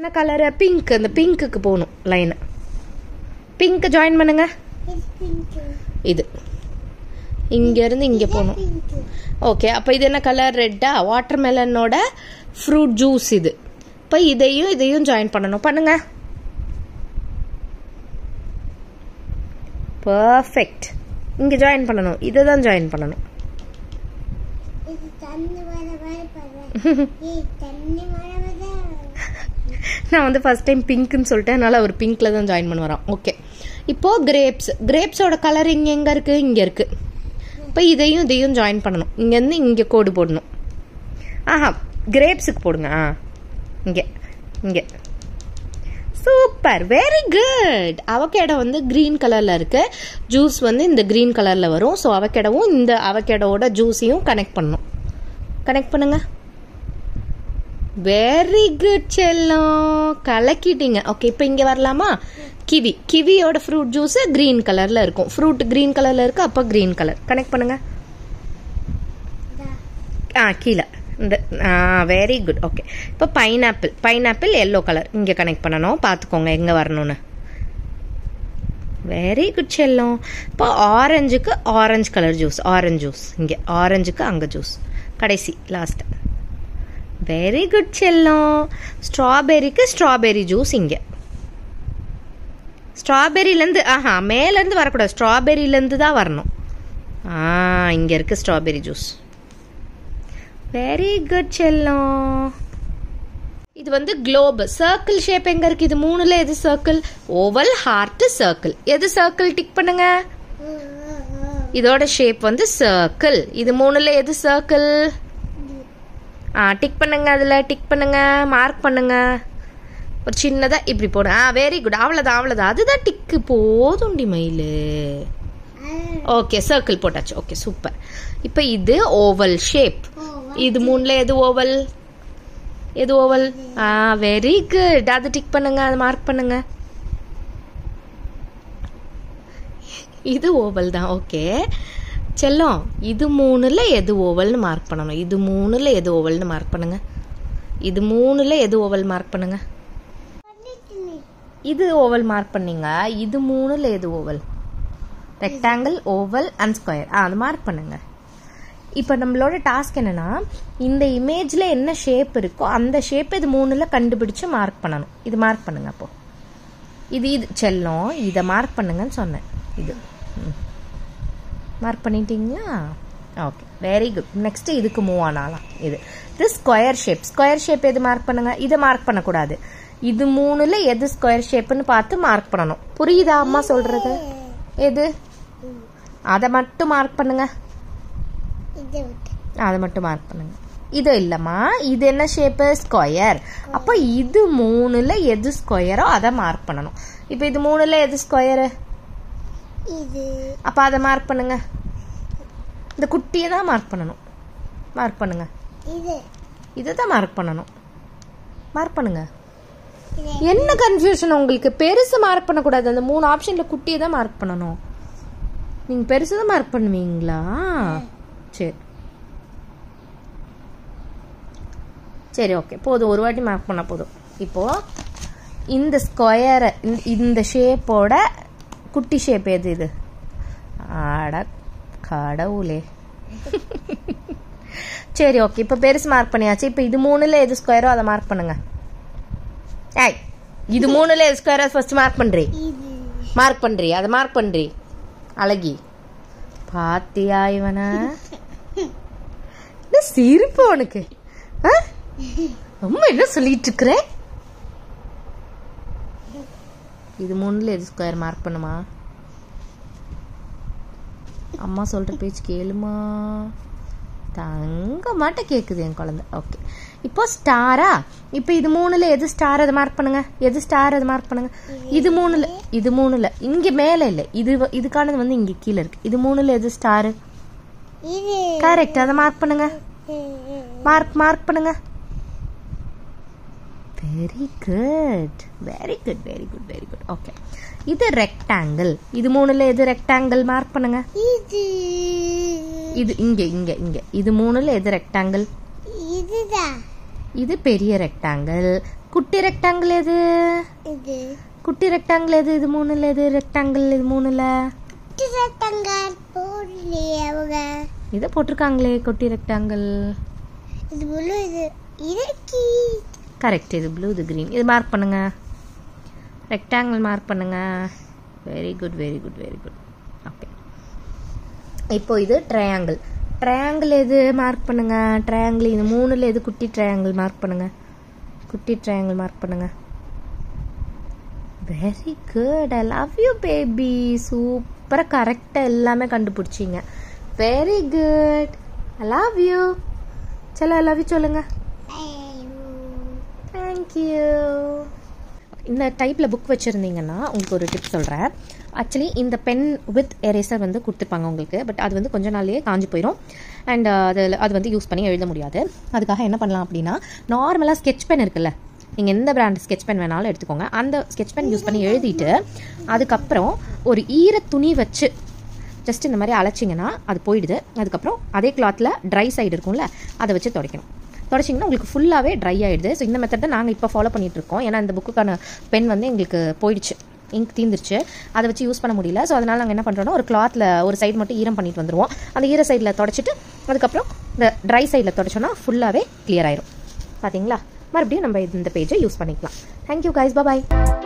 என்ன colour pink அந்த பிங்க்குக்கு போகணும் லைனு பிங்க் ஜாயின் பண்ணுங்க இது pink. இது இங்கேருந்து இங்கே போகணும் Pink. ஓகே அப்போ இது என்ன கலர் ரெட்டா வாட்டர் மெலனோட ஃப்ரூட் ஜூஸ் இது இப்போ இதையும் இதையும் ஜாயின் பண்ணணும் பண்ணுங்க பர்ஃபெக்ட் இங்கே ஜாயின் பண்ணணும் இதை தான் ஜாயின் பண்ணணும் இது தண்ணி வர வர படுறேன் ஏய் தண்ணி வர வர நான் வந்து ஃபர்ஸ்ட் டைம் பிங்க்னு சொல்லிட்டேன் அதனால அவர் பிங்க்ல தான் ஜாயின் பண்ண வரோம் ஓகே இப்போ கிரேப்ஸ் கிரேப்ஸோட கலர் இங்கே எங்கே இருக்கு இங்கே இருக்கு இப்போ இதையும் இதையும் ஜாயின் பண்ணணும் இங்கேருந்து இங்கே கோடு போடணும் ஆஹா கிரேப்ஸுக்கு போடுங்க ஆ இங்கே இங்கே சூப்பர் வெரி குட் அவகேடோ வந்து க்ரீன் கலரில் இருக்கு ஜூஸ் வந்து இந்த க்ரீன் கலரில் வரும் ஸோ அவகேடோவும் இந்த அவகேடோவோட ஜூஸையும் கனெக்ட் பண்ணணும் கனெக்ட் பண்ணுங்க வெரி குட் செல்லம் கலக்கிட்டீங்க ஓகே இப்போ இங்கே வரலாமா கிவி கிவியோட ஃப்ரூட் ஜூஸ் க்ரீன் கலரில் இருக்கும் ஃப்ரூட் க்ரீன் கலரில் இருக்கு அப்போ க்ரீன் கலர் கனெக்ட் பண்ணுங்க ஆ கீழே இந்த ஆ வெரி குட் ஓகே இப்போ பைனாப்பிள் பைனாப்பிள் எல்லோ கலர் இங்கே கனெக்ட் பண்ணணும் பார்த்துக்கோங்க எங்கே வரணும்னு வெரி குட் செல்லம் இப்போ ஆரஞ்சுக்கு orange colour juice orange juice இங்கே ஆரஞ்சுக்கு அங்கே ஜூஸ் கடைசி லாஸ்ட் வெரி குட் செல்லம் ஸ்ட்ராபெரிக்கு ஸ்ட்ராபெரி ஜூஸ் இங்கே ஸ்ட்ராபெரிலேருந்து ஆஹா மேலேருந்து வரக்கூடாது ஸ்ட்ராபெரிலேருந்து தான் வரணும் ஆ இங்கே இருக்குது ஸ்ட்ராபெரி ஜூஸ் வெரி குட் செல்லம் இது வந்து குளோப் சர்க்கிள் ஷேப் எங்க இருக்கு இது மூணுல எது சர்க்கிள் ஓவல் ஹார்ட் சர்க்கிள் எது சர்க்கிள் டிக் பண்ணுங்க இதோட ஷேப் வந்து சர்க்கிள் இது மூணுல எது சர்க்கிள் ஆ டிக் பண்ணுங்க அதுல டிக் பண்ணுங்க மார்க் பண்ணுங்க ஒரு சின்னதா இப்படி போடு ஆ வெரி குட் அவ்வளோதான் அவ்வளோதான் அதுதான் டிக்கு போதுண்டி மயிலு ஓகே சர்க்கிள் போட்டாச்சு ஓகே சூப்பர் இப்போ இது ஓவல் ஷேப் இது மூணுல எது ஓவல் எது ஓவல் ஆ வெரி குட் அது டிக் பண்ணுங்க அது மார்க் பண்ணுங்க இது ஓவல் தான் ஓகே செல்லம் இது மூணுல எது ஓவல்னு மார்க் பண்ணணும் இது மூணுல எது ஓவல்னு மார்க் பண்ணுங்க இது மூணுல எது ஓவல் மார்க் பண்ணுங்க இது ஓவல் மார்க் பண்ணீங்க இது மூணுல எது oval rectangle oval and square ஆ அது மார்க் பண்ணுங்க இப்போ நம்மளோட டாஸ்க் என்னன்னா இந்த இமேஜ்ல என்ன ஷேப் இருக்கோ அந்த ஷேப் இது மூணுல கண்டுபிடிச்சு மார்க் பண்ணணும் இது மார்க் பண்ணுங்க அப்போ இது இது செல்லம் இதை மார்க் பண்ணுங்கன்னு சொன்னேன் இது மார்க் பண்ணிட்டீங்களா ஓகே வெரி குட் நெக்ஸ்ட் இதுக்கு மூவ் ஆனாலாம் இது இது ஸ்கொயர் ஷேப் ஸ்கொயர் ஷேப் எது மார்க் பண்ணுங்க இதை மார்க் பண்ணக்கூடாது இது மூணுல எது ஸ்கொயர் ஷேப்னு பார்த்து மார்க் பண்ணணும் புரியுதா அம்மா சொல்றது எது அதை மட்டும் மார்க் பண்ணுங்க இது விட்டு அதை மட்டும் மார்க் பண்ணுங்க இது இல்லம்மா இது என்ன ஷேப்பு ஸ்கொயர் அப்போ இது மூணுல எது ஸ்கொயரோ அதை மார்க் பண்ணணும் இப்போ இது மூணுல எது ஸ்கொயரு இது அப்போ அதை மார்க் பண்ணுங்க இந்த குட்டியை தான் மார்க் பண்ணணும் மார்க் பண்ணுங்க இது இதை தான் மார்க் பண்ணணும் மார்க் பண்ணுங்க இது என்ன கன்ஃபியூஷன் உங்களுக்கு பெருசு மார்க் பண்ணக்கூடாது அந்த மூணு ஆப்ஷன்ல குட்டியை தான் மார்க் பண்ணணும் நீங்க பெருசு தான் மார்க் பண்ணுவீங்களா சரி சரி ஓகே போதும் ஒரு வாட்டி மார்க் பண்ணா போதும் இப்போ இந்த ஸ்கொயரை இந்த ஷேப்போட குட்டி ஷேப் எது இது ஆட கடவுளே சரி ஓகே இப்போ பெருசு மார்க் பண்ணியாச்சு இப்போ இது மூணுல எது ஸ்கொயரோ அதை மார்க் பண்ணுங்க ஏய் இது மூணுல எது ஸ்கொயரோ ஃபர்ஸ்ட் மார்க் பண்றி இது மார்க் பண்றி அதை மார்க் பண்றி அழகி பாத்தியா இவன என்ன சிரிப்பு உனக்கு ஆ? ரொம்ப என்ன சொல்லிட்டு இருக்கிற இது மூணுல எது ஸ்கொயர் மார்க் பண்ணுமா அம்மா சொல்ற பேச்சு கேளுமா தங்க மாட்ட கேக்குது என் குழந்தை ஓகே இப்போ ஸ்டாரா இப்போ இது மூணுல எது ஸ்டார் அதை மார்க் பண்ணுங்க எது ஸ்டார் அதை மார்க் பண்ணுங்க இது மூணுல இது மூணுல இங்க மேல இல்ல இது வ- இதுக்கானது வந்து இங்க கீழே இருக்கு இது மூணுல எது ஸ்டார் இது கரெக்ட் அதை மார்க் பண்ணுங்க மார்க் மார்க் பண்ணுங்க very good very good very good very good okay இது ரெக்டாங்கிள் இது மூணுல எது ரெக்டாங்கிள் மார்க் பண்ணுங்க இது இது இங்க இங்க இங்க இது மூணுல எது ரெக்டாங்கிள் இதுதான் இது பெரிய ரெக்டாங்கிள் குட்டி ரெக்டாங்கிள் எது இது குட்டி ரெக்டாங்கிள் எது இது மூணுல எது ரெக்டாங்கிள் இது மூணுல திரட்டங்க போடலையே அவங்க இதை போட்டிருக்காங்களே குட்டி ரெக்டாங்கிள் இது முழு இது இறக்கி கரெக்ட் இது ப்ளூ இது க்ரீன் இது மார்க் பண்ணுங்க ரெக்டாங்கிள் மார்க் பண்ணுங்க very good very good very good okay இப்போ இது ட்ரையாங்கிள் ட்ரையாங்கிள் எது மார்க் பண்ணுங்க ட்ரையாங்கிள் இது மூணுல எது குட்டி ட்ரையாங்கிள் மார்க் பண்ணுங்க குட்டி ட்ரையாங்கிள் மார்க் பண்ணுங்க very good I love you baby சூப்பராக கரெக்டாக எல்லாமே கண்டுபிடிச்சிங்க very good I love you சலோ ஐ லவ் யூ சொல்லுங்க தேங்க்யூ இந்த டைப்பில் புக் வச்சுருந்தீங்கன்னா உங்களுக்கு ஒரு டிப் சொல்கிறேன் ஆக்சுவலி இந்த பென் வித் எரேசர் வந்து கொடுத்துருப்பாங்க உங்களுக்கு பட் அது வந்து கொஞ்ச நாள்லயே காஞ்சி போயிடும் அண்ட் அதில் அது வந்து யூஸ் பண்ணி எழுத முடியாது அதுக்காக என்ன பண்ணலாம் அப்படின்னா நார்மலாக ஸ்கெட்ச் பென் இருக்குல்ல நீங்கள் எந்த பிராண்ட் ஸ்கெட்ச் பென் வேணாலும் எடுத்துக்கோங்க அந்த ஸ்கெட்ச் பென் யூஸ் பண்ணி எழுதிட்டு அதுக்கப்புறம் ஒரு ஈர துணி வச்சு ஜஸ்ட் இந்த மாதிரி அழைச்சிங்கன்னா அது போயிடுது அதுக்கப்புறம் அதே கிளாத்தில் ட்ரை சைடு இருக்கும்ல அதை வச்சு துடைக்கணும் தொடச்சிங்கன்னா உங்களுக்கு ஃபுல்லாகவே ட்ரை ஆகிடுது ஸோ இந்த மெத்தட் தான் நாங்கள் இப்போ ஃபாலோ பண்ணிட்டு இருக்கோம் ஏன்னா இந்த புக்குக்கான பென் வந்து எங்களுக்கு போயிடுச்சு இங்க் தீந்துருச்சு அதை வச்சு யூஸ் பண்ண முடியல ஸோ அதனால் நாங்கள் என்ன பண்ணுறோம்னா ஒரு கிளாத்தில் ஒரு சைடு மட்டும் ஈரம் பண்ணிட்டு வந்துருவோம் அந்த ஈர சைடில் தொடச்சிட்டு அதுக்கப்புறம் இந்த ட்ரை சைடில் தொடச்சோன்னா ஃபுல்லாகவே கிளியர் ஆயிரும் பார்த்தீங்களா மறுபடியும் நம்ம இந்த பேஜை யூஸ் பண்ணிக்கலாம் தேங்க்யூ கைஸ் பாய்